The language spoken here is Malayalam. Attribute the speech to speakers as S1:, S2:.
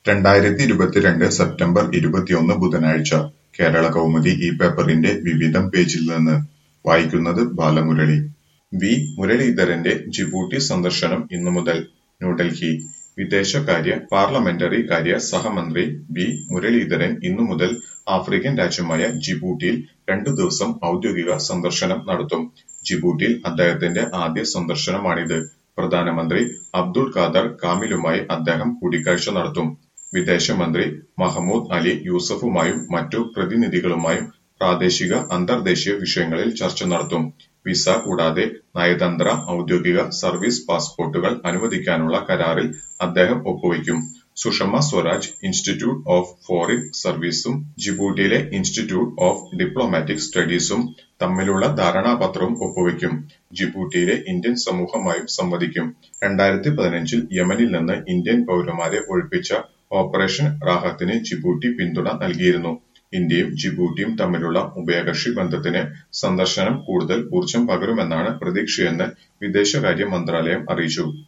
S1: രണ്ടായിരത്തി ഇരുപത്തിരണ്ട് സെപ്റ്റംബർ ഇരുപത്തിയൊന്ന് ബുധനാഴ്ച കേരള കൗമുദി ഈ പേപ്പറിന്റെ വിവിധം പേജിൽ നിന്ന് വായിക്കുന്നത് ബാലമുരളി വി മുരളീധരന്റെ ജിബൂട്ടി സന്ദർശനം ഇന്നു മുതൽ ന്യൂഡൽഹി വിദേശകാര്യ പാർലമെന്ററി കാര്യ സഹമന്ത്രി വി മുരളീധരൻ ഇന്നു മുതൽ ആഫ്രിക്കൻ രാജ്യമായ ജിബൂട്ടിയിൽ രണ്ടു ദിവസം ഔദ്യോഗിക സന്ദർശനം നടത്തും ജിബൂട്ടിയിൽ അദ്ദേഹത്തിന്റെ ആദ്യ സന്ദർശനമാണിത് പ്രധാനമന്ത്രി അബ്ദുൾ ഖാദർ കാമിലുമായി അദ്ദേഹം കൂടിക്കാഴ്ച നടത്തും വിദേശമന്ത്രി മഹ്മൂദ് അലി യൂസഫുമായും മറ്റു പ്രതിനിധികളുമായും പ്രാദേശിക അന്തർദേശീയ വിഷയങ്ങളിൽ ചർച്ച നടത്തും വിസ കൂടാതെ നയതന്ത്ര ഔദ്യോഗിക സർവീസ് പാസ്പോർട്ടുകൾ അനുവദിക്കാനുള്ള കരാറിൽ അദ്ദേഹം ഒപ്പുവയ്ക്കും Sushma Swaraj institute of foreign സർവീസും ജിബൂട്ടിയിലെ ഇൻസ്റ്റിറ്റ്യൂട്ട് ഓഫ് ഡിപ്ലോമാറ്റിക് സ്റ്റഡീസും തമ്മിലുള്ള ധാരണാപത്രവും ഒപ്പുവയ്ക്കും ജിബൂട്ടിയിലെ ഇന്ത്യൻ സമൂഹമായും സംവദിക്കും രണ്ടായിരത്തി പതിനഞ്ചിൽ യമനിൽ നിന്ന് ഇന്ത്യൻ പൗരന്മാരെ ഒഴിപ്പിച്ച ഓപ്പറേഷൻ റാഹത്തിന് ജിബൂട്ടി പിന്തുണ നൽകിയിരുന്നു ഇന്ത്യയും ജിബൂട്ടിയും തമ്മിലുള്ള ഉഭയകക്ഷി ബന്ധത്തിന് സന്ദർശനം കൂടുതൽ ഊർജം പകരുമെന്നാണ് പ്രതീക്ഷയെന്ന് വിദേശകാര്യ മന്ത്രാലയം അറിയിച്ചു